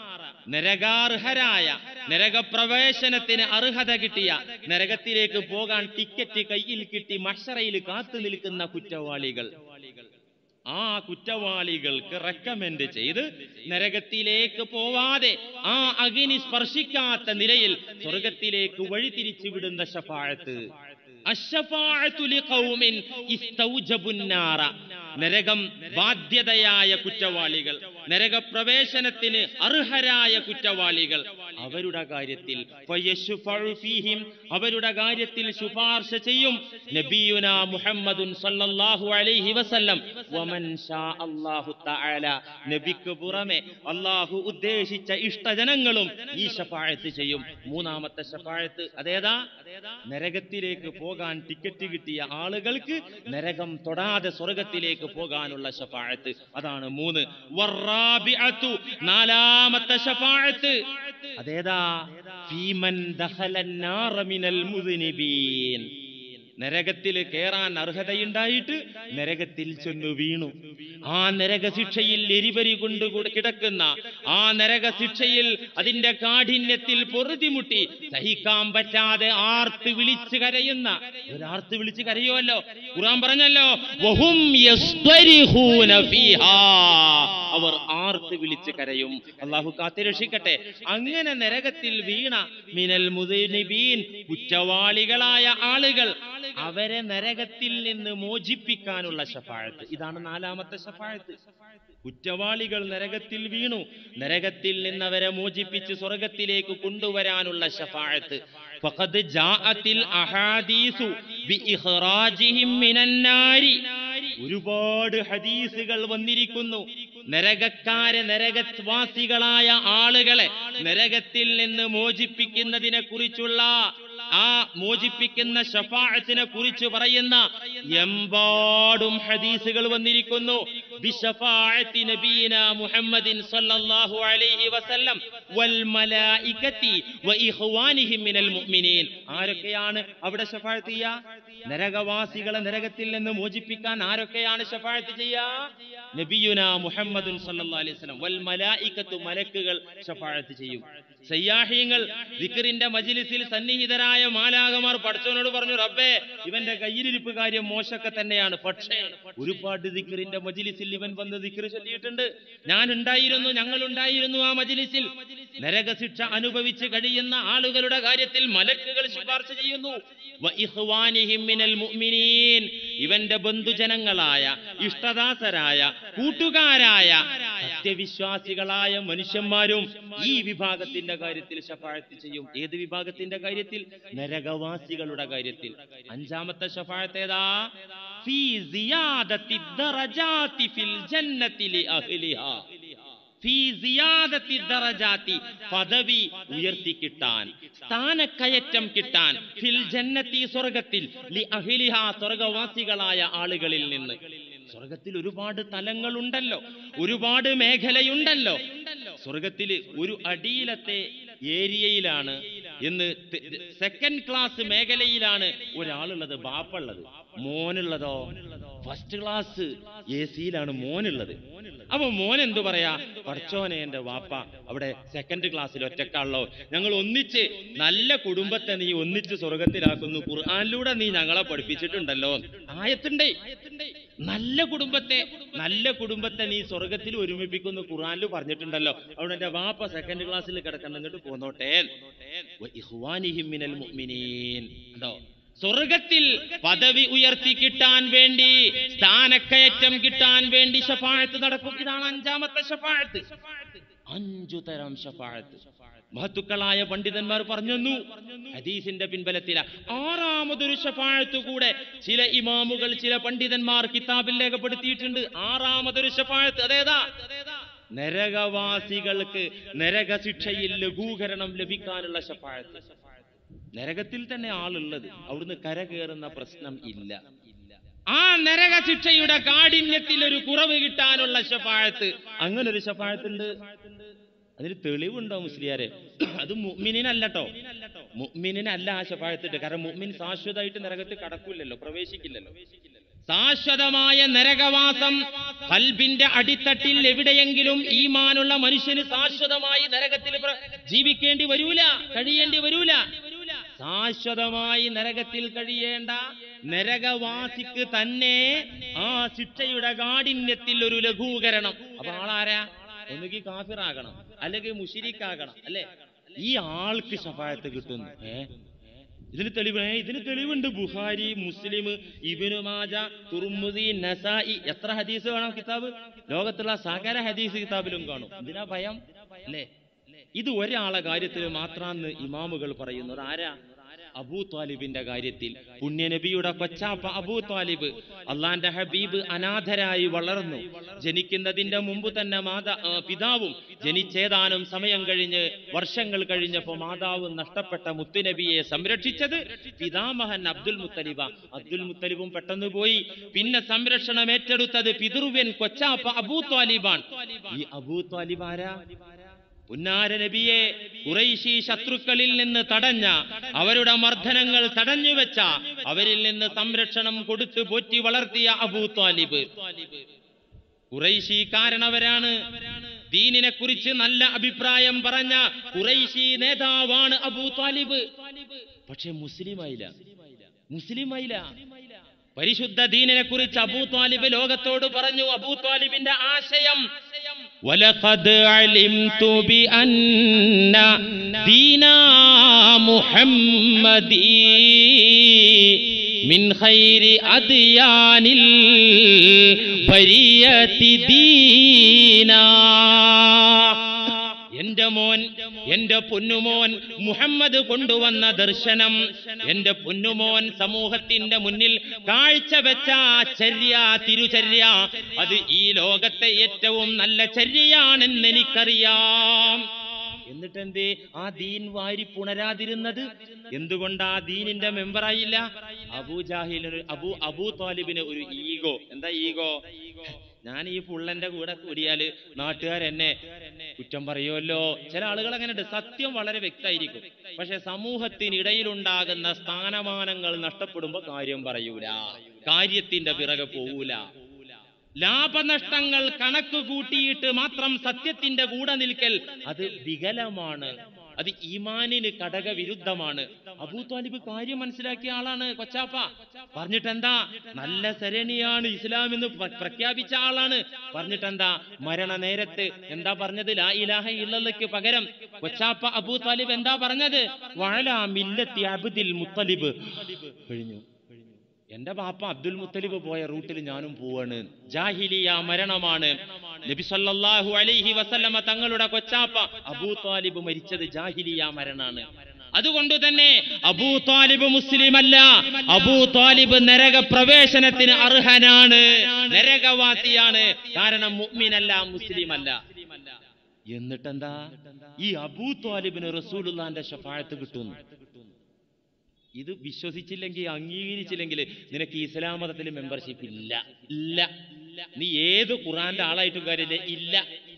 നരകാർഹരായ നരകപ്രവേശനത്തിന് അർഹത കിട്ടിയ നരകത്തിലേക്ക് പോകാൻ ടിക്കറ്റ് കയ്യിൽ കിട്ടി മഷറയിൽ കാത്തു നിൽക്കുന്ന കുറ്റവാളികൾ ആ കുറ്റവാളികൾക്ക് റെക്കമെൻഡ് ചെയ്ത് നരകത്തിലേക്ക് പോവാതെ ആ അഗ്നി സ്പർശിക്കാത്ത നിലയിൽ സ്വർഗത്തിലേക്ക് വഴിതിരിച്ചു വിടുന്ന ഷഫാഴത്ത് അശ്ശഫാഅത്തു ലിഖൗമിൻ ഇസ്തൗജബുൻ നാറ നരകം ബാധ്യതയായ കുറ്റവാളികൾ നരകപ്രവേശനത്തിന് അർഹരായ കുറ്റവാളികൾ അവരുടെ കാര്യത്തിൽ ഫയശ്ഫഉ ഫീഹിം അവരുടെ കാര്യത്തിൽ ശുപാർശ ചെയ്യും നബിയുന മുഹമ്മദുൻ സല്ലല്ലാഹു അലൈഹി വസല്ലം വമൻ ഷാ അല്ലാഹു തആല നബിക്ക് പുറമെ അല്ലാഹു ഉദ്ദേശിച്ച ഇഷ്ടജനങ്ങളും ഈ ശഫായത്ത് ചെയ്യും മൂന്നാമത്തെ ശഫായത്ത് അതേതാ നരകത്തിലേക്ക് പോകാൻ ടിക്കറ്റ് കിട്ടിയ ആളുകൾക്ക് നരകം തൊടാതെ സ്വർഗത്തിലേക്ക് പോകാനുള്ള ശഫായത്ത് അതാണ് മൂന്ന് വറാബിഅത്തു നാലാമത്തെ ശഫായത്ത് അതേതാ ഫീമൻ ദഖലൻ നാറ മിനൽ മുദ്നിബീൻ നരകത്തിൽ കയറാൻ അർഹതയുണ്ടായിട്ട് നരകത്തിൽ ചെന്നു വീണു ആ നരക ശിക്ഷയിൽ എരിവരി കൊണ്ട് കൂടെ കിടക്കുന്ന ആ നരക ശിക്ഷയിൽ അതിന്റെ കാഠിന്യത്തിൽ പൊറുതിമുട്ടി സഹിക്കാൻ പറ്റാതെ ആർത്ത് വിളിച്ച് കരയുന്ന ഒരാർത്ത് വിളിച്ച് കരയുമല്ലോ ഖുർആൻ പറഞ്ഞല്ലോ വഹും യസ്തരിഹൂന ഫീഹാ അവർ ആർത്ത് വിളിച്ച് കരയും അള്ളാഹു കാത്തിരക്ഷിക്കട്ടെ അങ്ങനെ നരകത്തിൽ വീണ മിനൽ മുദനിബീൻ കുറ്റവാളികളായ ആളുകൾ അവരെ നരകത്തിൽ നിന്ന് മോചിപ്പിക്കാനുള്ള ശഫാഴത്ത് ഇതാണ് നാലാമത്തെ ശഫാഴത്ത് കുറ്റവാളികൾ നരകത്തിൽ വീണു നരകത്തിൽ നിന്ന് അവരെ മോചിപ്പിച്ച് സ്വർഗത്തിലേക്ക് കൊണ്ടുവരാനുള്ള ശഫാഴത്ത് فقد جاءت الأحاديث بإخراجهم من النار ഒരുപാട് ഹദീസുകൾ വന്നിരിക്കുന്നു നരകക്കാരെ നരകവാസികളായ ആളുകളെ നരകത്തിൽ നിന്ന് മോചിപ്പിക്കുന്നതിനെ കുറിച്ചുള്ള ആ മോചിപ്പിക്കുന്ന ഷഫാഅത്തിനെ കുറിച്ച് പറയുന്ന എമ്പാടും ഹദീസുകൾ വന്നിരിക്കുന്നു ബിശഫാഅത്തി നബീന മുഹമ്മദിൻ സല്ലല്ലാഹു അലൈഹി വസല്ലം വൽ മലായികത്തി വ ഇഖ്വാനിഹിം മിനൽ മുഅ്മിനീൻ ആരൊക്കെയാണ് അവിടെ ഷഫാഅത്ത് ചെയ്യുക നരകവാസികളെ നരകത്തിൽ നിന്ന് മോചിപ്പിക്കാൻ ആരൊക്കെയാണ് ഷഫാഅത്ത് ചെയ്യുക നബിയുന മുഹമ്മദുൻ സല്ലല്ലാഹു അലൈഹി വസല്ലം വൽ മലായികത്തു മലക്കുകൾ ഷഫാഅത്ത് ചെയ്യും സയ്യാഹിയങ്ങൾ ദിക്റിന്റെ മജ്ലിസിൽ സന്നിഹിതരായ മാലാകമാർ പഠിച്ചവനോട് പറഞ്ഞു റബ്ബേ ഇവന്റെ കയ്യിലിരിപ്പ് കാര്യം മോശമൊക്കെ തന്നെയാണ് പക്ഷേ ഒരുപാട് ദിക്റിന്റെ മജ്ലിസിൽ ഇവൻ വന്ന് ദിക്ർ ചൊല്ലിയിട്ടുണ്ട് ഞാൻ ഉണ്ടായിരുന്നു ഞങ്ങൾ ഉണ്ടായിരുന്നു ആ മജ്ലിസിൽ നരകശിക്ഷ അനുഭവിച്ച് കഴിയുന്ന ആളുകളുടെ കാര്യത്തിൽ മലക്കുകൾ ശുപാർശ ചെയ്യുന്നു വ ഇഖ്വാനിഹിം മിനൽ മുഅ്മിനീൻ ഇവന്റെ ബന്ധുജനങ്ങളായ ഇഷ്ടദാസരായ കൂട്ടുകാരായ സത്യവിശ്വാസികളായ മനുഷ്യന്മാരും ഈ വിഭാഗത്തിന്റെ കാര്യത്തിൽ ശഫാഴത്ത് ചെയ്യും ഏത് വിഭാഗത്തിന്റെ കാര്യത്തിൽ നരകവാസികളുടെ കാര്യത്തിൽ അഞ്ചാമത്തെ ശഫാഴത്ത് ഏതാ ഫീ സിയാദത്തി ദറജാതി ഫിൽ ജന്നതി ലി അഹ്ലിഹാ ഫീ സിയാദത്തി ദറജാതി പദവി ഉയർത്തി കിട്ടാൻ സ്ഥാനക്കയറ്റം കിട്ടാൻ ഫിൽ ജന്നത്തി സ്വർഗത്തിൽ ലി അഹ്ലിഹ സ്വർഗവാസികളായ ആളുകളിൽ നിന്ന് സ്വർഗത്തിൽ ഒരുപാട് തലങ്ങളുണ്ടല്ലോ ഒരുപാട് മേഖലയുണ്ടല്ലോ സ്വർഗത്തിൽ ഒരു അടിയിലത്തെ ഏരിയയിലാണ് എന്ന് സെക്കൻഡ് ക്ലാസ് മേഖലയിലാണ് ഒരാളുള്ളത് ബാപ്പുള്ളത് മോനുള്ളതോ ഫസ്റ്റ് ക്ലാസ് എ സിയിലാണ് മോനുള്ളത് അപ്പൊ മോൻ എന്തു പറയാ പഠിച്ചോനെ എന്റെ വാപ്പ അവിടെ സെക്കൻഡ് ക്ലാസ്സിൽ ഒറ്റക്കാണല്ലോ ഞങ്ങൾ ഒന്നിച്ച് നല്ല കുടുംബത്തെ നീ ഒന്നിച്ച് സ്വർഗത്തിലാക്കുന്നു ഖുർആാനിലൂടെ നീ ഞങ്ങളെ പഠിപ്പിച്ചിട്ടുണ്ടല്ലോ ആയത്തുണ്ടേ നല്ല കുടുംബത്തെ നല്ല കുടുംബത്തെ നീ സ്വർഗത്തിൽ ഒരുമിപ്പിക്കുന്നു ഖുർആനിൽ പറഞ്ഞിട്ടുണ്ടല്ലോ അവിടെ എന്റെ വാപ്പ സെക്കൻഡ് ക്ലാസ്സിൽ കിടക്കണം എന്നിട്ട് പോന്നോട്ടെ വ ഇഖ്വാനിഹിം മിനൽ മുഅ്മിനീൻ ഉണ്ടോ സ്വർഗത്തിൽ പദവി ഉയർത്തി കിട്ടാൻ വേണ്ടി സ്ഥാനക്കയറ്റം കിട്ടാൻ വേണ്ടി ഷഫാഴത്ത് നടക്കും ഇതാണ് അഞ്ചാമത്തെ ഷഫാഴത്ത് അഞ്ചു തരം ഷഫാഴത്ത് മഹത്തുക്കളായ പണ്ഡിതന്മാർ പറഞ്ഞു ഹദീസിന്റെ പിൻബലത്തില ആറാമതൊരു ഷഫാഴത്ത് കൂടെ ചില ഇമാമുകൾ ചില പണ്ഡിതന്മാർ കിതാബിൽ രേഖപ്പെടുത്തിയിട്ടുണ്ട് ആറാമതൊരു ഷഫാഴത്ത് അതേതാ നരകവാസികൾക്ക് നരകശിക്ഷയിൽ ലഘൂകരണം ലഭിക്കാനുള്ള ഷഫാഴത്ത് നരകത്തിൽ തന്നെ ആളുള്ളത് അവിടുന്ന് കരകയറുന്ന പ്രശ്നം ഇല്ല ആ നരകശിക്ഷയുടെ കാഠിന്യത്തിൽ ഒരു കുറവ് കിട്ടാനുള്ള ഷഫാഴത്ത് അങ്ങനെ ഒരു ഷഫാഴത്തുണ്ട് അതിന് തെളിവുണ്ടോ മുസ്ലിയാരെ അത് മുഅ്മിനല്ല മുഅ്മിനല്ല ആ ഷഫാഴത്തിട്ട് കാരണം മുഅ്മിൻ ശാശ്വതമായിട്ട് നരകത്തിൽ കടക്കൂലല്ലോ പ്രവേശിക്കില്ലല്ലോ ശാശ്വതമായ നരകവാസം കൽബിന്റെ അടിത്തട്ടിൽ എവിടെയെങ്കിലും ഈമാനുള്ള മനുഷ്യന് ശാശ്വതമായി നരകത്തിൽ പ്ര- ജീവിക്കേണ്ടി വരൂല കഴിയേണ്ടി വരൂല ശാശ്വതമായി നരകത്തിൽ കഴിയേണ്ട നരകവാസിക്ക് തന്നെ ആ ശിക്ഷയുടെ കാഠിന്യത്തിൽ ഒരു ലഘൂകരണം അപ്പൊ ആളാരാ ഒന്നുകിൽ കാഫിറാകണം അല്ലെങ്കിൽ മുഷിരിക്കാകണം അല്ലെ ഈ ആൾക്ക് ശഫായത്ത് കിട്ടുന്നു ഏ ഇതിന് തെളിവ് ഏ, ഇതിന് തെളിവുണ്ട് ബുഹാരി മുസ്ലിം ഇബിനു മാജ തുർമുദി നസായി എത്ര ഹദീസ് വേണം കിതാബ് ലോകത്തുള്ള സകല ഹദീസ് കിതാബിലും കാണും എന്തിനാ ഭയം അല്ലേ ഇത് ഒരാളെ കാര്യത്തിൽ മാത്രാന്ന് ഇമാമുകൾ പറയുന്നത് ആരാ അബൂ താലിബിന്റെ കാര്യത്തിൽ പുണ്യനബിയുടെ കൊച്ചാപ്പ അബൂ താലിബ് അള്ളാന്റെ ഹബീബ് അനാഥരായി വളർന്നു ജനിക്കുന്നതിന്റെ മുമ്പ് തന്നെ മാതാ ആ, പിതാവും ജനിച്ചേതാനും സമയം കഴിഞ്ഞ് വർഷങ്ങൾ കഴിഞ്ഞപ്പോ മാതാവ് നഷ്ടപ്പെട്ട മുത്തുനബിയെ സംരക്ഷിച്ചത് പിതാമഹൻ അബ്ദുൽ മുത്തലിബ അബ്ദുൽ മുത്തലിബും പെട്ടെന്ന് പോയി പിന്നെ സംരക്ഷണം ഏറ്റെടുത്തത് പിതൃവ്യൻ കൊച്ചാപ്പ അബൂ താലിബാൻ ഈ അബൂ താലിബ് ആരാ പുന്നാര നബിയെ കുറൈശി ശത്രുക്കളിൽ നിന്ന് തടഞ്ഞ അവരുടെ മർദ്ദനങ്ങൾ തടഞ്ഞു വെച്ച അവരിൽ നിന്ന് സംരക്ഷണം കൊടുത്ത് പോറ്റി വളർത്തിയ അബൂ താലിബ് കുറൈശിക്കാരനവരാണ് ദീനിനെ കുറിച്ച് നല്ല അഭിപ്രായം പറഞ്ഞ കുറൈശി നേതാവാണ് അബൂ താലിബ് പക്ഷെ മുസ്ലിമായില്ല മുസ്ലിമായില്ല പരിശുദ്ധ ദീനിനെ കുറിച്ച് അബൂ താലിബ് ലോകത്തോട് പറഞ്ഞു അബൂ താലിബിന്റെ ആശയം ولقد علمت بأن دين محمد من خير أديان البرية دينا എന്റെ മോൻ എന്റെ പൊന്നുമോൻ മുഹമ്മദ് കൊണ്ടുവന്ന ദർശനം എന്റെ പൊന്നുമോൻ സമൂഹത്തിന്റെ മുന്നിൽ കാഴ്ചവെച്ച ആ ചര്യ തിരുചര്യ അത് ഈ ലോകത്തെ ഏറ്റവും നല്ല ചര്യയാണെന്ന് എനിക്കറിയാം എന്നിട്ട് എന്തേ ആ ദീൻ വാരി പുണരാതിരുന്നത് എന്തുകൊണ്ട് ആ ദീനിന്റെ മെമ്പറായില്ല അബൂ ജാഹിലിന് അബൂ അബൂ താലിബിന് ഒരു ഈഗോ എന്താ ഈഗോ ഞാൻ ഈ പുള്ളന്റെ കൂടെ കൂടിയാല് നാട്ടുകാരെന്നെ കുറ്റം പറയുമല്ലോ ചില ആളുകൾ അങ്ങനെയുണ്ട് സത്യം വളരെ വ്യക്തമായിരിക്കും പക്ഷെ സമൂഹത്തിനിടയിലുണ്ടാകുന്ന സ്ഥാനമാനങ്ങൾ നഷ്ടപ്പെടുമ്പോ കാര്യം പറയൂല കാര്യത്തിന്റെ പിറകെ പോവൂല ലാഭനഷ്ടങ്ങൾ കണക്ക് കൂട്ടിയിട്ട് മാത്രം സത്യത്തിന്റെ കൂടെ നിൽക്കൽ അത് വികലമാണ് അത് ഈമാനിന് ഘടക വിരുദ്ധമാണ് അബൂ താലിബ് കാര്യം മനസ്സിലാക്കിയ ആളാണ് കൊച്ചാപ്പ പറഞ്ഞിട്ടെന്താ നല്ല സരണിയാണ് ഇസ്ലാം എന്ന് പ്ര- പ്രഖ്യാപിച്ച ആളാണ് പറഞ്ഞിട്ടെന്താ മരണ നേരത്ത് എന്താ പറഞ്ഞത് ലാ ഇലാഹ ഇല്ലല്ലയ്ക്ക് പകരം കൊച്ചാപ്പ അബൂ താലിബ് എന്താ പറഞ്ഞത് വഴല മില്ലത്തി അബ്ദിൽ മുത്തലിബ് കഴിഞ്ഞു എന്റെ ബാപ്പ അബ്ദുൽ മുത്തലിബ് പോയ റൂട്ടിൽ ഞാനും പോവാണ് ജാഹിലിയ മരണമാണ് നബി സല്ലല്ലാഹു അലൈഹി വസല്ലമ തങ്ങളുടെ കൊച്ചാപ്പ അബൂ താലിബ് മരിച്ചത് ജാഹിലിയ മരണാണ് അതുകൊണ്ട് തന്നെ അബൂ താലിബ് മുസ്ലിം അല്ല അബൂ താലിബ് നരക പ്രവേശനത്തിന് അർഹനാണ് നരകവാസിയാണ് കാരണം മുഅ്മിനല്ല മുസ്ലിം അല്ല എന്നിട്ടെന്താ ഈ അബൂ താലിബിന് റസൂലുള്ളാന്റെ ഷഫായത്ത് കിട്ടുന്നു ഇത് വിശ്വസിച്ചില്ലെങ്കിൽ അംഗീകരിച്ചില്ലെങ്കിൽ നിനക്ക് ഇസ്ലാം മതത്തിൽ മെമ്പർഷിപ്പ് ഇല്ല ഇല്ല നീ ഏത് ഖുറാന്റെ ആളായിട്ടും കാര്യമില്ല ഇല്ല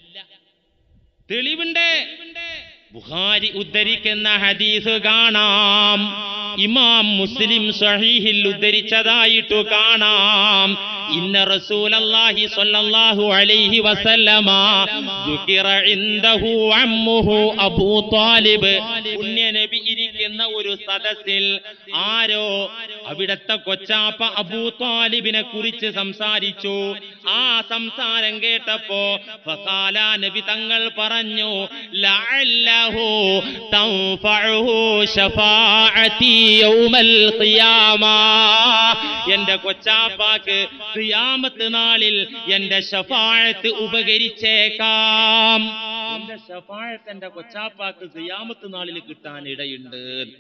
തെളിവുണ്ട് ബുഖാരി ഉദ്ധരിക്കുന്ന ഹദീസ് കാണാം ഇമാം മുസ്ലിം സഹീഹിൽ ഉദ്ധരിച്ചതായിട്ട് കാണാം ഇന്ന റസൂലല്ലാഹി സ്വല്ലല്ലാഹു അലൈഹി വസല്ലമ ദുകിറ ഇൻദഹു അമ്മുഹു അബൂ താലിബ് പുണ്യ നബി ഇരിക്കുന്ന ഒരു സദസ്സിൽ ആരോ അവിടത്തെ കൊച്ചാപ്പ അബൂ താലിബിനെ കുറിച്ച് സംസാരിച്ചു ആ സംസാരം കേട്ടപ്പോ ഫഖാല നബി തങ്ങൾ പറഞ്ഞു ലഅല്ലഹു തൻഫഉഹു ശഫാഅതി യൗമൽ ഖിയാമ എന്റെ കൊച്ചാപ്പാക്ക് ഖിയാമത്ത് നാളിൽ എന്റെ ഷഫാഅത്ത് ഉപകരിച്ചേക്കാം എന്റെ ഷഫാഅത്ത് എന്റെ കൊച്ചാപ്പാക്ക് ഖിയാമത്ത് നാളിൽ കിട്ടാൻ ഇടയുണ്ട്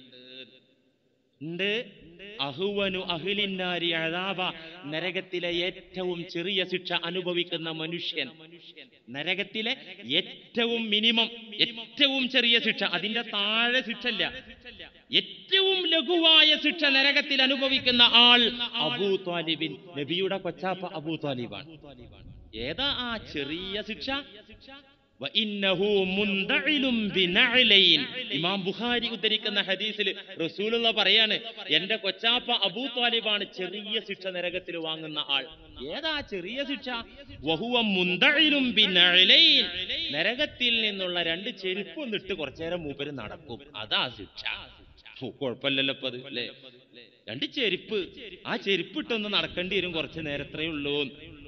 ഉണ്ട് അഹുവനു അഹിലിന്നാരി അഴാവ നരകത്തിലെ ഏറ്റവും ചെറിയ ശിക്ഷ അനുഭവിക്കുന്ന മനുഷ്യൻ നരകത്തിലെ ഏറ്റവും മിനിമം ഏറ്റവും ചെറിയ ശിക്ഷ അതിന്റെ താഴെ ശിക്ഷല്ല ഏറ്റവും ലഘുവായ ശിക്ഷ നരകത്തിൽ അനുഭവിക്കുന്ന ആൾ അബൂ താലിബിൻ നബിയുടെ കൊച്ചാപ്പ അബൂ താലിബാണ് ഏതാ ആ ചെറിയ ശിക്ഷ വഇന്നഹു മുൻതഇലും ബിനഅലൈൻ. ഇമാം ബുഖാരി ഉദ്ധരിക്കുന്ന ഹദീസിൽ റസൂലുള്ള പറയാണ് എന്റെ കൊച്ചാപ്പ അബൂ താലിബാണ് ചെറിയ ശിക്ഷ നരകത്തിൽ വാങ്ങുന്ന ആൾ ഏതാ ചെറിയ ശിക്ഷ വഹുവ മുൻതഇലും ബിനഅലൈൻ. നരകത്തിൽ നിന്നുള്ള രണ്ട് ചെരുപ്പ് ഒന്നിട്ട് കുറച്ചേരം മൂപ്പര് നടക്കും അതാ ശിക്ഷ ഫു, കുഴപ്പമില്ലല്ലോ ഇപ്പൊ അത് അല്ലേ രണ്ട് ചെരുപ്പ് ആ ചെരുപ്പ് ഇട്ടൊന്ന് നടക്കേണ്ടി വരും കുറച്ചു നേരത്രേ ഉള്ളൂ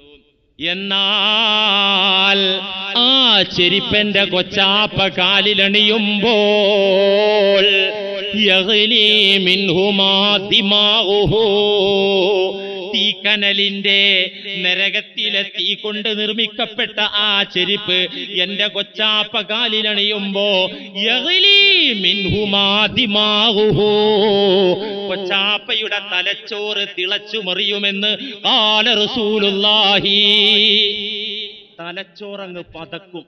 എന്നാൽ ആ ചെരിപ്പന്റെ കൊച്ചാപ്പ കാലിലണിയുമ്പോൾ യഗ്ലി മിൻഹുമാ ദിമാഉഹു. തീക്കനലിന്റെ നരകത്തിലെ തീ കൊണ്ട് നിർമ്മിക്കപ്പെട്ട ആ ചെരിപ്പ് എന്റെ കൊച്ചാപ്പ കാലിലണിയുമ്പോ യഗ്ലി മിൻഹുമാ ദിമാഉഹു. കൊച്ചാപ്പയുടെ തലച്ചോറ് തിളച്ചു മറിയുമെന്ന് കാല റസൂലുള്ളാഹി തലച്ചോറങ്ങ് പതക്കും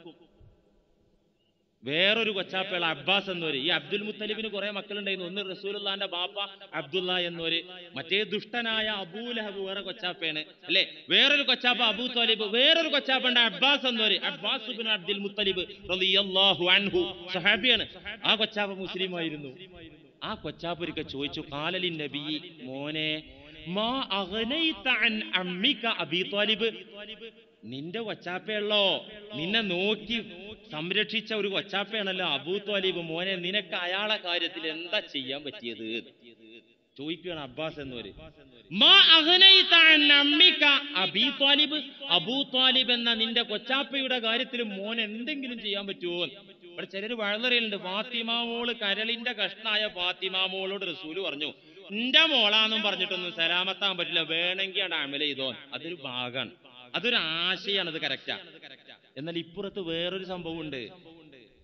വേറൊരു കൊച്ചാപ്പയുള്ള അബ്ബാസ് എന്നൊരു ഈ അബ്ദുൽ മുത്തലിബിന് കുറെ മക്കളുണ്ടായിരുന്നു ഒന്ന് റസൂലുള്ളാന്റെ ബാപ്പ അബ്ദുള്ള എന്നൊരു മറ്റേ ദുഷ്ടനായ അബൂലഹബ് വേറെ കൊച്ചാപ്പയാണ് അല്ലെ വേറൊരു കൊച്ചാപ്പ അബൂ താലിബ് വേറൊരു കൊച്ചാപ്പുണ്ട് അബ്ബാസ് എന്നൊരു അബ്ബാസ് ഇബ്നു അബ്ദുൽ മുത്തലിബ് റളിയല്ലാഹു അൻഹു സഹാബിയാണ് ആ കൊച്ചാപ്പ മുസ്ലിം ആയിരുന്നു ആ കൊച്ചാപ്പൊരിക്ക ചോദിച്ചു കാലലിൻ നബി മോനെ മാ അഗ്നൈത അൻ അമ്മിക അബീ താലിബ് നിന്റെ കൊച്ചാപ്പയുള്ളോ നിന്നെ നോക്കി സംരക്ഷിച്ച ഒരു കൊച്ചാപ്പയാണല്ലോ അബൂ താലിബ് മോനെ നിനക്ക് അയാളെ കാര്യത്തിൽ എന്താ ചെയ്യാൻ പറ്റിയത് ചോദിക്കുകയാണ് അബ്ബാസ് എന്നവര് മാ അഗ്നൈത അൻ അമ്മിക അബീ താലിബ് അബൂ താലിബ് എന്ന നിന്റെ കൊച്ചാപ്പയുടെ കാര്യത്തിൽ മോൻ എന്തെങ്കിലും ചെയ്യാൻ പറ്റുമോ ഇവിടെ ചിലര് വഴുതറിയലുണ്ട് ഫാത്തിമ മോള് കരളിന്റെ കഷ്ണായ ഫാത്തിമ മോളോട് റസൂല് പറഞ്ഞു നിന്റെ മോളാന്നും പറഞ്ഞിട്ടൊന്നും സലാമത്താൻ പറ്റില്ല വേണമെങ്കിൽ അവിടെ അമല ചെയ്തോ അതൊരു ഭാഗമാണ് അതൊരു ആശയാണ് അത് കറക്റ്റാ എന്നാൽ ഇപ്പുറത്ത് വേറൊരു സംഭവം ഉണ്ട്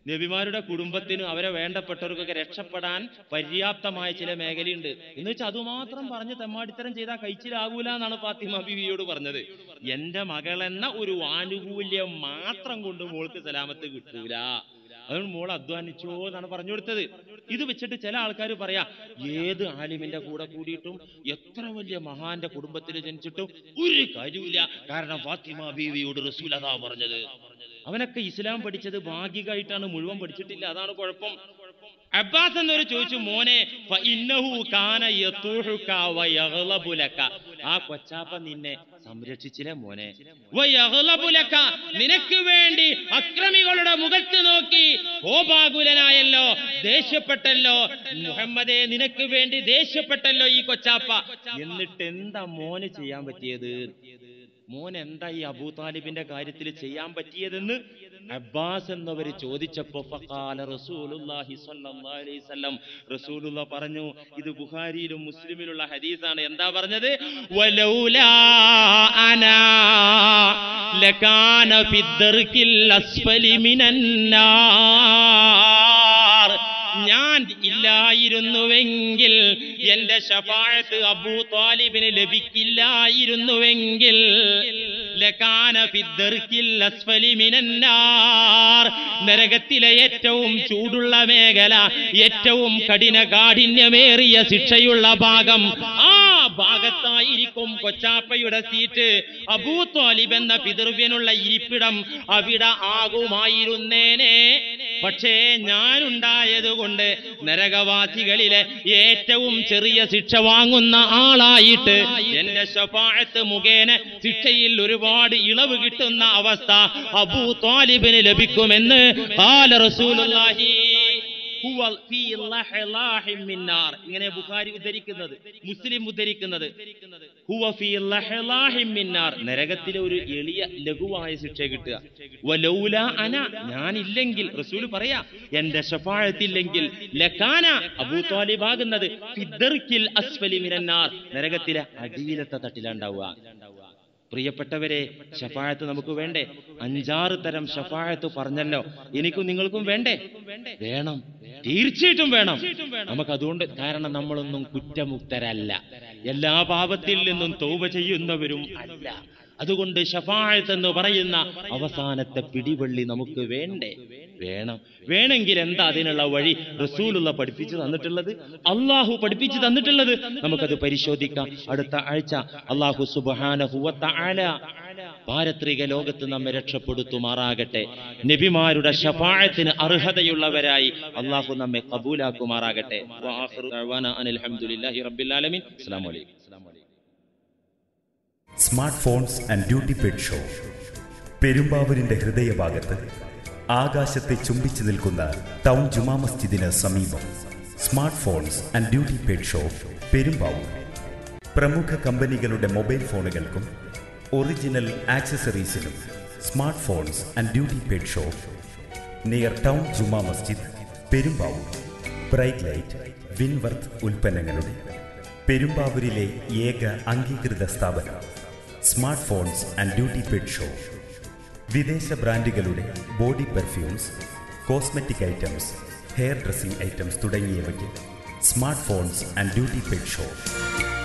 നബിമാരുടെ കുടുംബത്തിനും അവരെ വേണ്ടപ്പെട്ടവർക്കൊക്കെ രക്ഷപ്പെടാൻ പര്യാപ്തമായ ചില മേഖലയുണ്ട് എന്ന് വെച്ചാൽ അതുമാത്രം പറഞ്ഞ് തെമ്മാടിത്തരം ചെയ്താൽ കഴിച്ചിലാകൂല എന്നാണ് ഫാത്തിമ ബിവിയോട് പറഞ്ഞത് എന്റെ മകളെന്ന ഒരു ആനുകൂല്യം മാത്രം കൊണ്ട് മോൾക്ക് സലാമത്ത് കിട്ടൂല അതുകൊണ്ട് മോൾ അധ്വാനിച്ചോ എന്നാണ് പറഞ്ഞു കൊടുത്തത് ഇത് വെച്ചിട്ട് ചില ആൾക്കാർ പറയാ ഏത് ആലിമിന്റെ കൂടെ കൂടിയിട്ടും എത്ര വലിയ മഹാന്റെ കുടുംബത്തിൽ ജനിച്ചിട്ടും ഒരു കാര്യമില്ല കാരണം ഫാത്തിമ ബീവിയോട് റസൂൽ അതാ പറഞ്ഞത് അവനൊക്കെ ഇസ്ലാം പഠിച്ചത് ഭാഗികമായിട്ടാണ് മുഴുവൻ പഠിച്ചിട്ടില്ല അതാണ് കുഴപ്പം അബ്ബാസ് എന്നൊരു ചോദിച്ചു മോനെ ഫ ഇന്നഹു കാന യതൂഹുക വയഗ്ളബു ലക." ആ കൊച്ചാപ്പ നിന്നെ സംരക്ഷിച്ചില്ലേ മോനെ വയഗ്ളബു ലക. നിനക്ക് വേണ്ടി അക്രമികളുടെ മുഖത്ത് നോക്കി കോപാകുലനായല്ലോ ദേഷ്യപ്പെട്ടല്ലോ മുഹമ്മദേ നിനക്ക് വേണ്ടി ദേഷ്യപ്പെട്ടല്ലോ ഈ കൊച്ചാപ്പ എന്നിട്ട് എന്താ മോന് ചെയ്യാൻ പറ്റിയത് മോൻ എന്താ ഈ അബൂ താലിബിന്റെ കാര്യത്തിൽ ചെയ്യാൻ പറ്റിയതെന്ന് അബ്ബാസ് എന്നവർ ചോദിച്ചപ്പോ ഫഖാല റസൂലുള്ളാഹി സ്വല്ലല്ലാഹു അലൈഹി വസല്ലം റസൂലുള്ള പറഞ്ഞു ഇത് ബുഖാരിയിലും മുസ്ലിമിലുള്ള ഹദീസാണ് എന്താ പറഞ്ഞത് വലൗലാ അനാ ലകാന ഫിദ്ദർക്കിൽ അസ്ഫലി മിനൻ നാർ ഞാൻ ഇല്ലായിരുന്നുവെങ്കിൽ എന്റെ ഷഫായത്ത് അബൂ താലിബിന് ലഭിക്കില്ലായിരുന്നുവെങ്കിൽ ലകാന ഫിദ്ദർക്കിൽ അസ്ഫലി മിനന്നാർ നരകത്തിലെ ഏറ്റവും ചൂടുള്ള മേഖല ഏറ്റവും കഠിന കാഠിന്യമേറിയ ശിക്ഷയുള്ള ഭാഗം ആ ഭാഗത്തായിരിക്കും കൊച്ചാപ്പയുടെ സീറ്റ് അബൂ താലിബ് എന്ന പിതൃവ്യനുള്ള ഇരിപ്പിടം അവിടെ ആകുമായിരുന്നേനെ പക്ഷേ ഞാനുണ്ടായതുകൊണ്ട് നരകവാസികളിലെ ഏറ്റവും ചെറിയ ശിക്ഷ വാങ്ങുന്ന ആളായിട്ട് എന്റെ ശഫാഴത്ത് മുഖേന ശിക്ഷയിൽ ഒരുപാട് ഇളവ് കിട്ടുന്ന അവസ്ഥ അബൂ താലിബിന് ലഭിക്കുമെന്ന് കാല റസൂലുള്ളാഹി ഹുവ ഫീ ലഹലാഹിൻ മിൻ നാർ. ഇങ്ങനെ ബുഖാരി ഉദ്ധരിക്കുന്നത് മുസ്ലിം ഉദ്ധരിക്കുന്നത് ഹുവ ഫീ ലഹലാഹിൻ മിൻ നാർ. നരകത്തിലെ ഒരു എളിയ ലഘുവായ ശിക്ഷ കിട്ടുക വലൗല അന ഞാനില്ലെങ്കിൽ റസൂൽ പറയാ എന്റെ ഷഫാഴത്തില്ലെങ്കിൽ ലക്കാന അബൂ താലിബ് ആകുന്നത് ഫിദ്ദർക്കിൽ അസ്ഫലി മിനന്നാർ നരകത്തിലെ അടിയിലത്തെ തട്ടിലുണ്ടാവുക പ്രിയപ്പെട്ടവരെ ഷഫായത്ത് നമുക്ക് വേണ്ടേ അഞ്ചാറ് തരം ഷഫായത്ത് പറഞ്ഞല്ലോ എനിക്കും നിങ്ങൾക്കും വേണ്ടേ വേണം തീർച്ചയായിട്ടും വേണം നമുക്ക് അതുകൊണ്ട് കാരണം നമ്മളൊന്നും കുറ്റമുക്തരല്ല എല്ലാ പാപത്തിൽ നിന്നും തൗബ ചെയ്യുന്നവരും അല്ല അതുകൊണ്ട് ഷഫായത്ത് എന്ന് പറയുന്ന അവസാനത്തെ പിടിവള്ളി നമുക്ക് വേണ്ടേ വേണം വേണമെങ്കിൽ എന്താ അതിനുള്ള വഴി റസൂലുള്ള പഠിപ്പിച്ചു തന്നിട്ടുള്ളത് അള്ളാഹു പഠിപ്പിച്ചു തന്നിട്ടുള്ളത് നമുക്കത് പരിശോധിക്കാം അടുത്ത ആഴ്ച അള്ളാഹു സുബാന പാരത്രിക ലോകത്ത് നമ്മെ രക്ഷപ്പെടുത്തുമാറാകട്ടെ നബിമാരുടെ ഷഫായത്തിന് അർഹതയുള്ളവരായി അള്ളാഹു നമ്മെ കബൂലാക്കുമാറാകട്ടെ വആഖിറു ദഅ്വാനാ അനിൽ ഹംദുലില്ലാഹി റബ്ബിൽ ആലമീൻ അസ്സലാമു അലൈക്കും smart phones and duty paid shop പെരുമ്പാവൂരിന്റെ ഹൃദയഭാഗത്ത് ആകാശത്തെ ചുംബിച്ചു നിൽക്കുന്ന ടൗൺ ജുമാ മസ്ജിദിന് സമീപം smart phones and duty paid shop Perumbavoor പ്രമുഖ കമ്പനികളുടെ മൊബൈൽ ഫോണുകൾക്കും ഒറിജിനൽ ആക്സസറീസിനും smart phones and duty paid shop near town Juma Masjid Perumbavoor bright light Winworth ഉൽപ്പന്നങ്ങളുടെ പെരുമ്പാവൂരിലെ ഏക അംഗീകൃത സ്ഥാപനം smart phones and duty paid shop വിദേശ ബ്രാൻഡുകളുടെ body perfumes cosmetic items hair dressing items തുടങ്ങിയവയ്ക്ക് smart phones and duty paid show